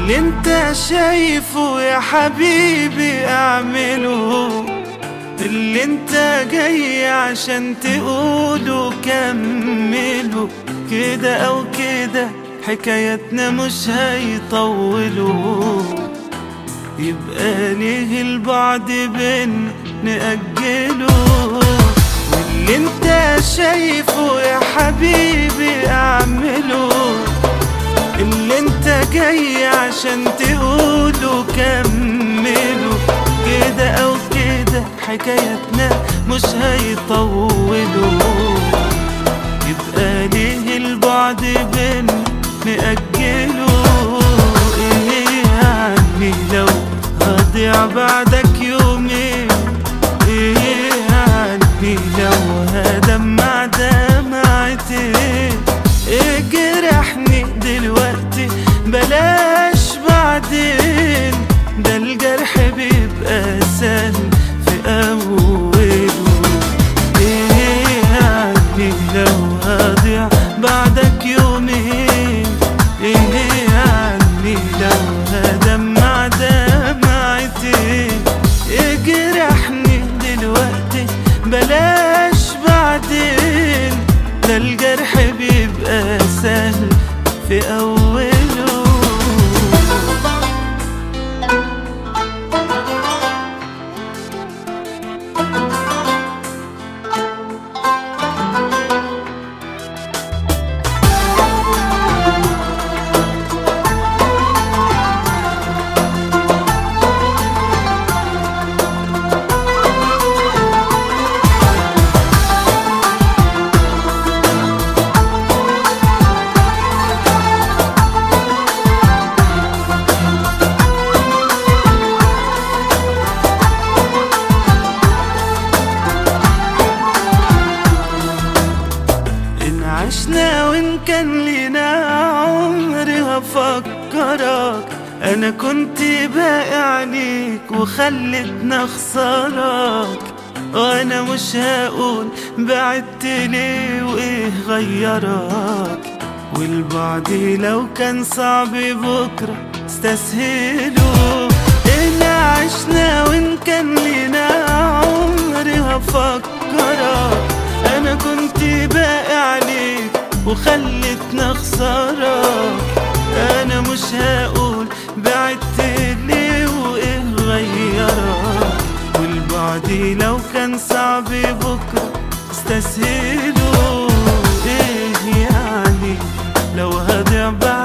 واللي انت شايفه يا حبيبي اعمله اللي انت جاي عشان تقوله كمله كده او كده حكايتنا مش هيطولوا يبقى ليه البعد بينا نأجله واللي انت شايفه يا حبيبي اعمله اللي انت جاي عشان تقوله كمله كده او كده حكايتنا مش هيطولوا يبقى ليه البعد بينا نأجله ايه يعني لو هضيع بعدك يومين ايه يعني لو هدمع دمعتين ايه جرحني دلوقتي بلاش بعدين ده الجرح بيبقى سهل في اوله ايه يعني لو هضيع بعدك يومين ايه يعني لو هدمع دمعتين ايه جرحني دلوقتي بلاش بعدين ده الجرح بيبقى سهل في اوله إن عشنا وإن كان لينا عمري هفكرك أنا كنت باقي عليك وخلتنا خسارك وأنا مش هقول بعدت ليه وإيه غيرك والبعد لو كان صعب بكرة استسهله إن عشنا وإن كان لينا عمري هفكرك أنا كنت باقي عليك وخلتنا خسارك أنا مش هقول بعدت ليه وإيه غيرك والبعد لو كان صعب بكرة استسهله إيه يعني لو هضيع بعد